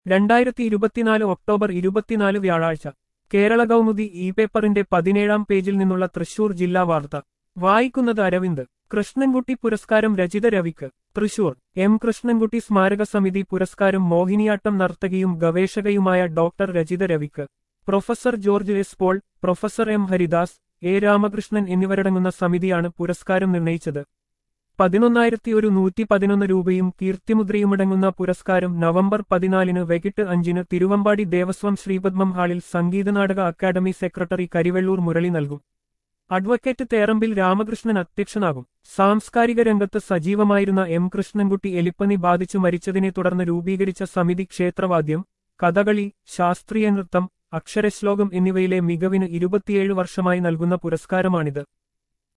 രണ്ടായിരത്തി ഇരുപത്തിനാല് ഒക്ടോബർ ഇരുപത്തിനാല് വ്യാഴാഴ്ച കേരള കൗമുദി ഇ പേപ്പറിന്റെ പതിനേഴാം പേജിൽ നിന്നുള്ള തൃശൂർ ജില്ലാ വാർത്ത വായിക്കുന്നത് അരവിന്ദ് കൃഷ്ണൻകുട്ടി പുരസ്കാരം രചിത രവിക്ക് തൃശൂർ എം കൃഷ്ണൻകുട്ടി സ്മാരക സമിതി പുരസ്കാരം മോഹിനിയാട്ടം നർത്തകിയും ഗവേഷകയുമായ ഡോക്ടർ രചിത രവിക്ക് professor George S Paul professor M Haridas A Ramakrishnan എന്നിവരടങ്ങുന്ന സമിതിയാണ് പുരസ്കാരം നിർണയിച്ചത് പതിനൊന്നായിരത്തി ഒരു നൂറ്റി പതിനൊന്ന് രൂപയും കീർത്തിമുദ്രയുമടങ്ങുന്ന പുരസ്കാരം നവംബർ പതിനാലിന് വൈകിട്ട് അഞ്ചിന് തിരുവമ്പാടി ദേവസ്വം ശ്രീപദ്മം ഹാളിൽ സംഗീതനാടക അക്കാദമി സെക്രട്ടറി കരിവെള്ളൂർ മുരളി നൽകും അഡ്വക്കേറ്റ് തേറമ്പിൽ രാമകൃഷ്ണൻ അധ്യക്ഷനാകും സാംസ്കാരിക രംഗത്ത് സജീവമായിരുന്ന എം കൃഷ്ണൻകുട്ടി എലിപ്പനി ബാധിച്ചു മരിച്ചതിനെ തുടർന്ന് രൂപീകരിച്ച സമിതി ക്ഷേത്രവാദ്യം കഥകളി ശാസ്ത്രീയ നൃത്തം അക്ഷരശ്ലോകം എന്നിവയിലെ മികവിന് ഇരുപത്തിയേഴ് വർഷമായി നൽകുന്ന പുരസ്കാരമാണിത്